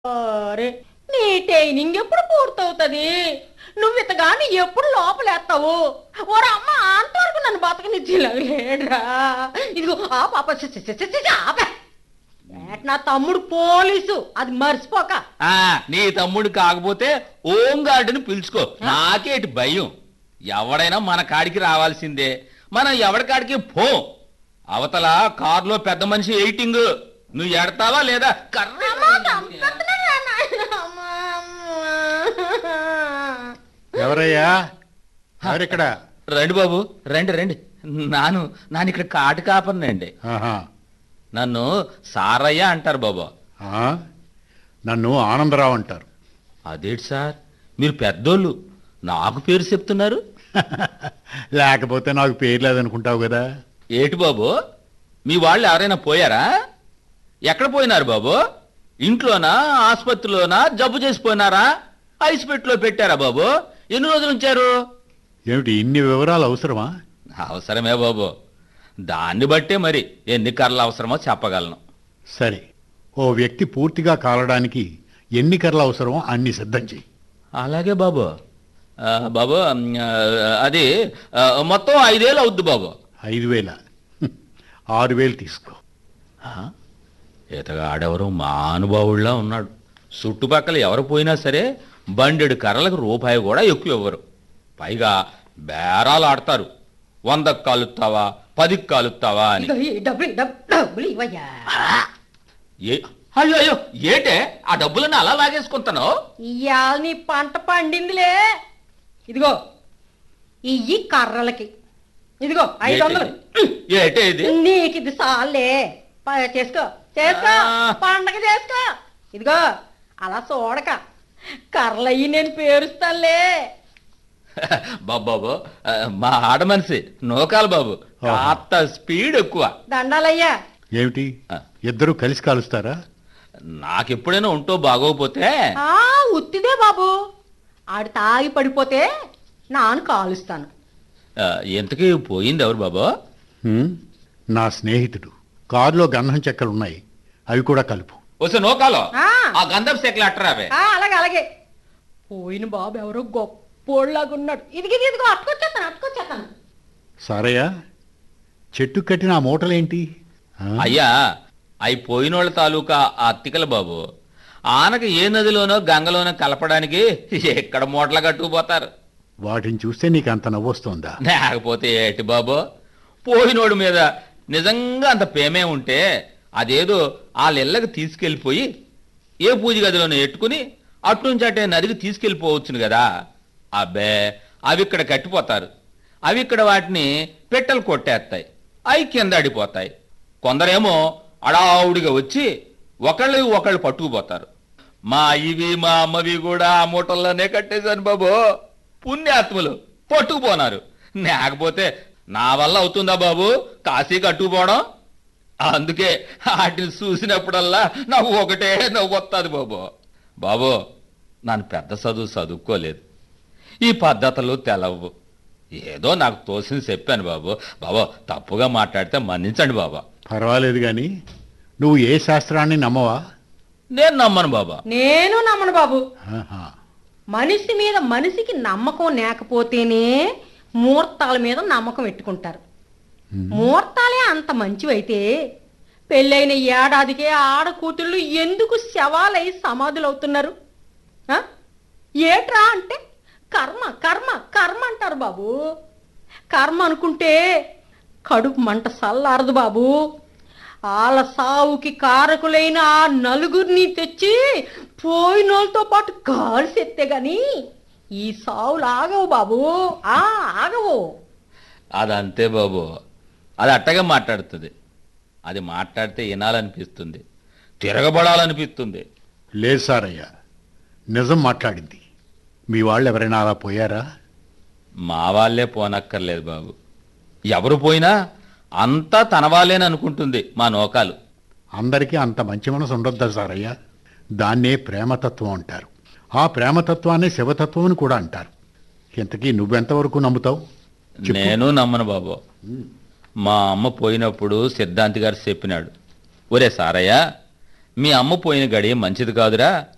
అరే నీ ట్రైనింగ్ ఎప్పుడు పూర్తవుతుంది నువ్వు ఇతగాని ఎప్పుడు లోపలేస్తావు ఓరా అమ్మ అంతవరకు నన్ను బతకనిచ్చేలాగలేడ్రా ఇదిగో ఆ పాప చి, చి, చి, చి, చి, ఆపే. ఏట్ నా తమ్ముడు పోలీసు అది మర్చిపోక ఆ నీ తమ్ముడు కాకపోతే ఓం గార్డుని పిలుచుకో నాకేటి భయం ఎవడైనా మన కాడికి రావాల్సిందే మనం ఎవడి కాడికి పో అవతల కారులో పెద్ద మనిషి ఎయిటింగ్ నువ్వు ఎడతావా లేదా కర్ర అమ్మా, చంపేస్తున్నారా నాయనా? అమ్మా, అమ్మా. ఎవరయ్యా ఎవరిక్కడ రండి బాబు రండి రండి నాను నాను ఇక్కడ కాటు కాపర్నండి ఆహా. నన్ను సారయ్య అంటారు బాబు ఆ? నన్ను ఆనందరావు అంటారు అదేంటి సార్ మీరు పెద్దోళ్ళు నాకు పేరు చెప్తున్నారు లేకపోతే నాకు పేరు లేదనుకుంటావు కదా ఏటి బాబు మీ వాళ్ళు ఎవరైనా పోయారా ఎక్కడ పోయినారు బాబు ఇంట్లోనా ఆసుపత్రిలోనా జబ్బు చేసిపోయినారా ఐస్ పెట్టిలో పెట్టారా బాబు ఎన్ని రోజులు ఉంచారు ఏమిటి ఇన్ని వివరాలు అవసరమా అవసరమే బాబు దాన్ని బట్టే మరి ఎన్ని కర్రలు అవసరమో చెప్పగలను సరే ఓ వ్యక్తి పూర్తిగా కాలడానికి ఎన్ని కర్రలు అవసరమో అన్ని సిద్ధం చెయ్యి అలాగే బాబు ఆ, బాబు ఉమ్, ఆ, అది ఆ, మొత్తం ఐదేళ్ళు అవుద్ది బాబు ఐదు వేల హ్మ్. ఆరు వేలు తీసుకో ఆ? ఇతగా ఆడెవరో మానుభావుల్లా ఉన్నాడు చుట్టుపక్కల ఎవరు పోయినా సరే బండెడు కర్రలకు రూపాయి కూడా ఎక్కువ ఇవ్వరు పైగా బేరాలు ఆడతారు వందకు కాలుస్తావా పదికి కాలుస్తావా అని ఇదిగో ఈ డబ్బులు డబ్బు- డబ్బులు ఇవ్వయ్యా ఏ అయ్యో అయ్యో ఏటే ఆ డబ్బులను అలా లాగేసుకుంటాను ఇవాళ నీ పంట పండిందిలే ఇదిగో ఇయ్యి కర్రలకి ఇదిగో ఐదు వందలు ఏటే ఇది నీకు ఇది సాలే ప- చేసుకో చేసుకో ఆ. పండగ చేసుకో ఇదిగో అలా చూడక కర్రలయ్యి నేను పేరుస్తానులే బాబాబు ఆ, మా ఆడ మనిషి నోకాలు బాబు కాస్త స్పీడ్ ఎక్కువ దండాలయ్యా ఏమిటి ఆ. ఇద్దరు కలిసి కాలుస్తారా నాకెప్పుడైనా ఉంటో బాగోకపోతే ఆ ఉత్తిదే బాబు ఆడు తాగి పడిపోతే నాను కాలుస్తాను ఆ, ఇంతకీ పోయింది ఎవరు బాబు హ్మ్? నా స్నేహితుడు కారులో గంధం చెక్కలు ఉన్నాయి అవి కూడా కలుపు వస్తే నోకాలో ఆ. ఆ గంధపు సెక్కలు అట్టరావే ఆ, అలాగే అలాగే పోయిన బాబు ఎవరో గొప్పోళ్ళగా ఉన్నాడు ఇదిగి ఇదిగో అట్టుకొచ్చేస్తాను అట్టుకొచ్చేస్తాను సారయ్య చెట్టు కట్టిన ఆ మూటలేంటి ఆ? అయ్యా అయి పోయినోళ్ళ తాలూకా ఆ అత్తికల బాబు ఆనక ఏ నదిలోనో గంగలోనో కలపడానికి ఎక్కడ మూటలు కట్టుకుపోతారు వాటిని చూస్తే నీకు అంత నవ్వొస్తోందా లేకపోతే ఏటి బాబు పోయినోడి మీద నిజంగా అంత ప్రేమే ఉంటే అదేదో వాళ్ళ ఇళ్ళకి తీసుకెళ్ళిపోయి ఏ పూజ గదిలోనో ఎట్టుకుని అట్నుంచి అటే నదికి తీసుకెళ్ళిపోవచ్చును కదా అబ్బే అవి ఇక్కడ కట్టిపోతారు అవి ఇక్కడ వాటిని పెట్టెలు కొట్టేస్తాయి అవి కింద అడిపోతాయి కొందరేమో అడావుడిగా వచ్చి ఒకళ్ళు ఒకళ్ళు పట్టుకుపోతారు మా ఇవి మా అమ్మవి కూడా ఆ మూటల్లోనే కట్టేశాను బాబు పుణ్యాత్ములు పట్టుకుపోనారు లేకపోతే నా వల్ల అవుతుందా బాబు కాశీ కట్టుకుపోవడం అందుకే వాటిని చూసినప్పుడల్లా నాకు ఒకటే నవ్వు వస్తుంది బాబు బాబు నన్ను పెద్ద చదువు చదువుకోలేదు ఈ పద్ధతులు తెలవు ఏదో నాకు తోసింది చెప్పాను బాబు బాబు తప్పుగా మాట్లాడితే మన్నించండి బాబా పర్వాలేదు గాని నువ్వు ఏ శాస్త్రాన్ని నమ్మవా నేను నమ్మను బాబా నేను నమ్మను బాబు ఆహా. మనిషి మీద మనిషికి నమ్మకం లేకపోతేనే ముహూర్తాల మీద నమ్మకం పెట్టుకుంటారు ముహూర్తాలే అంత మంచివైతే పెళ్ళైన ఏడాదికే ఆడ కూతుళ్ళు ఎందుకు శవాలై సమాధులు అవుతున్నారు ఆ? ఏట్రా అంటే కర్మ కర్మ కర్మ అంటారు బాబు కర్మ అనుకుంటే కడుపు మంట సల్లారదు బాబు వాళ్ళ సావుకి కారకులైన ఆ నలుగురిని తెచ్చి పోయినోళ్ళతో పాటు కాల్సెత్తే గాని ఈ సావులు ఆగవు బాబు ఆ ఆగవు అదంతే బాబు అది అట్టగా మాట్లాడుతుంది అది మాట్లాడితే వినాలనిపిస్తుంది తిరగబడాలనిపిస్తుంది లేదు సారయ్య నిజం మాట్లాడింది మీ వాళ్ళు ఎవరైనా అలా పోయారా మా వాళ్ళే పోనక్కర్లేదు బాబు ఎవరు పోయినా అంతా తన వాళ్ళేని అనుకుంటుంది మా నోకాలు అందరికీ అంత మంచి మనసు ఉండొద్దా సారయ్య దాన్నే ప్రేమతత్వం అంటారు ఆ ప్రేమతత్వాన్ని శివతత్వం అని కూడా అంటారు ఇంతకీ నువ్వెంతవరకు నమ్ముతావు చెప్పు. నేను నమ్మను బాబు మా అమ్మ పోయినప్పుడు సిద్ధాంతి గారు చెప్పినాడు ఒరే సారయ్య మీ అమ్మ పోయిన గడియ మంచిది కాదురా